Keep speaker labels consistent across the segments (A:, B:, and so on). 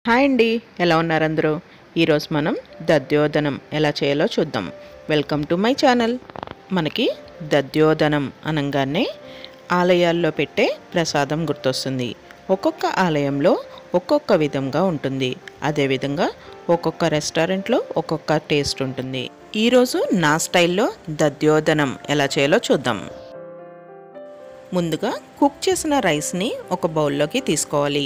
A: hi అండి ఎలా ఉన్నారు అందరూ ఈరోజు మనం దద్యోదనం ఎలా చేయాలో చూద్దాం వెల్కమ్ టు మై ఛానల్ మనకి దద్యోదనం అనగానే ఆలయాల్లో పెట్టే ప్రసాదం గుర్తొస్తుంది ఒక్కొక్క ఆలయంలో ఒక్కొక్క విధంగా ఉంటుంది అదేవిధంగా ఒక్కొక్క రెస్టారెంట్లో ఒక్కొక్క టేస్ట్ ఉంటుంది ఈరోజు నా స్టైల్లో దద్యోదనం ఎలా చేయాలో చూద్దాం ముందుగా కుక్ చేసిన రైస్ని ఒక బౌల్లోకి తీసుకోవాలి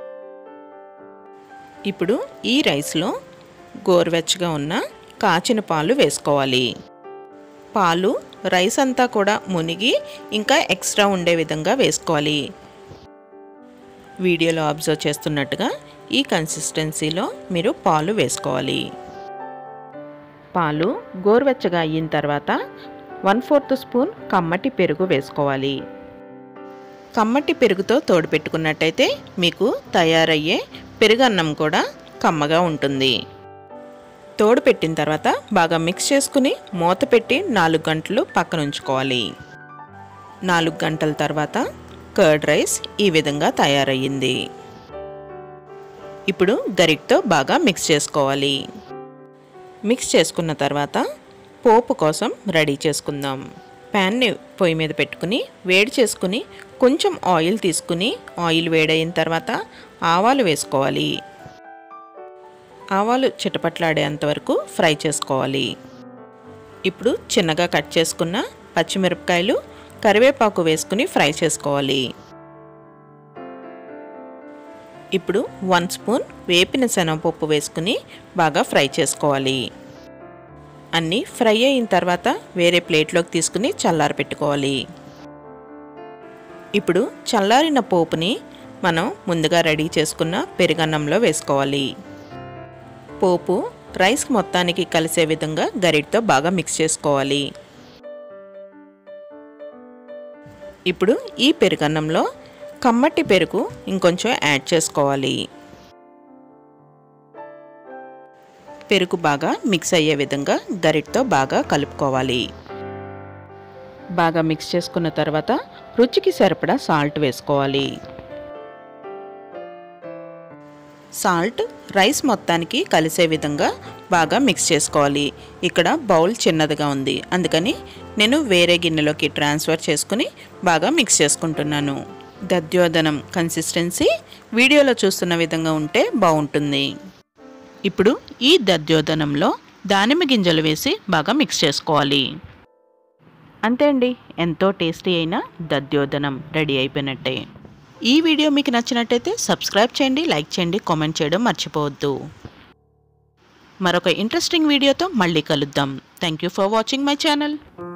A: ఇప్పుడు ఈ రైస్లో గోరువెచ్చగా ఉన్న కాచిన పాలు వేసుకోవాలి పాలు రైస్ అంతా కూడా మునిగి ఇంకా ఎక్స్ట్రా ఉండే విధంగా వేసుకోవాలి వీడియోలో అబ్జర్వ్ చేస్తున్నట్టుగా ఈ కన్సిస్టెన్సీలో మీరు పాలు వేసుకోవాలి పాలు గోరువెచ్చగా అయిన తర్వాత వన్ ఫోర్త్ స్పూన్ కమ్మటి పెరుగు వేసుకోవాలి కమ్మటి పెరుగుతో తోడు పెట్టుకున్నట్టయితే మీకు తయారయ్యే పెరుగన్నం కూడా కమ్మగా ఉంటుంది తోడు పెట్టిన తర్వాత బాగా మిక్స్ చేసుకుని మూత పెట్టి నాలుగు గంటలు పక్కన ఉంచుకోవాలి నాలుగు గంటల తర్వాత కర్డ్ రైస్ ఈ విధంగా తయారయ్యింది ఇప్పుడు గరిటతో బాగా మిక్స్ చేసుకోవాలి మిక్స్ చేసుకున్న తర్వాత పోపు కోసం రెడీ చేసుకుందాం ప్యాన్ని పొయ్యి మీద పెట్టుకుని వేడి చేసుకుని కొంచెం ఆయిల్ తీసుకుని ఆయిల్ వేడైన తర్వాత ఆవాలు వేసుకోవాలి ఆవాలు చిటపట్లాడేంత వరకు ఫ్రై చేసుకోవాలి ఇప్పుడు చిన్నగా కట్ చేసుకున్న పచ్చిమిరపకాయలు కరివేపాకు వేసుకుని ఫ్రై చేసుకోవాలి ఇప్పుడు వన్ స్పూన్ వేపిన శనగపప్పు వేసుకుని బాగా ఫ్రై చేసుకోవాలి అన్నీ ఫ్రై అయిన తర్వాత వేరే ప్లేట్లోకి తీసుకుని చల్లారి పెట్టుకోవాలి ఇప్పుడు చల్లారిన పోపుని మనం ముందుగా రెడీ చేసుకున్న పెరుగన్నంలో వేసుకోవాలి పోపు రైస్ మొత్తానికి కలిసే విధంగా గరిటతో బాగా మిక్స్ చేసుకోవాలి ఇప్పుడు ఈ పెరుగన్నంలో కమ్మటి పెరుగు ఇంకొంచెం యాడ్ చేసుకోవాలి పెరుగు బాగా మిక్స్ అయ్యే విధంగా గరిటతో బాగా కలుపుకోవాలి బాగా మిక్స్ చేసుకున్న తర్వాత రుచికి సరిపడా సాల్ట్ వేసుకోవాలి సాల్ట్ రైస్ మొత్తానికి కలిసే విధంగా బాగా మిక్స్ చేసుకోవాలి ఇక్కడ బౌల్ చిన్నదిగా ఉంది అందుకని నేను వేరే గిన్నెలోకి ట్రాన్స్ఫర్ చేసుకుని బాగా మిక్స్ చేసుకుంటున్నాను దద్యోదనం కన్సిస్టెన్సీ వీడియోలో చూస్తున్న విధంగా ఉంటే బాగుంటుంది ఇప్పుడు ఈ దద్యోదనంలో దానిమ్మ గింజలు వేసి బాగా మిక్స్ చేసుకోవాలి అంతే అండి ఎంతో టేస్టీ అయిన దద్యోదనం రెడీ అయిపోయినట్టే ఈ వీడియో మీకు నచ్చినట్టయితే సబ్స్క్రైబ్ చేయండి లైక్ చేయండి కామెంట్ చేయడం మర్చిపోవద్దు మరొక ఇంట్రెస్టింగ్ వీడియోతో మళ్ళీ కలుద్దాం thank you for watching my channel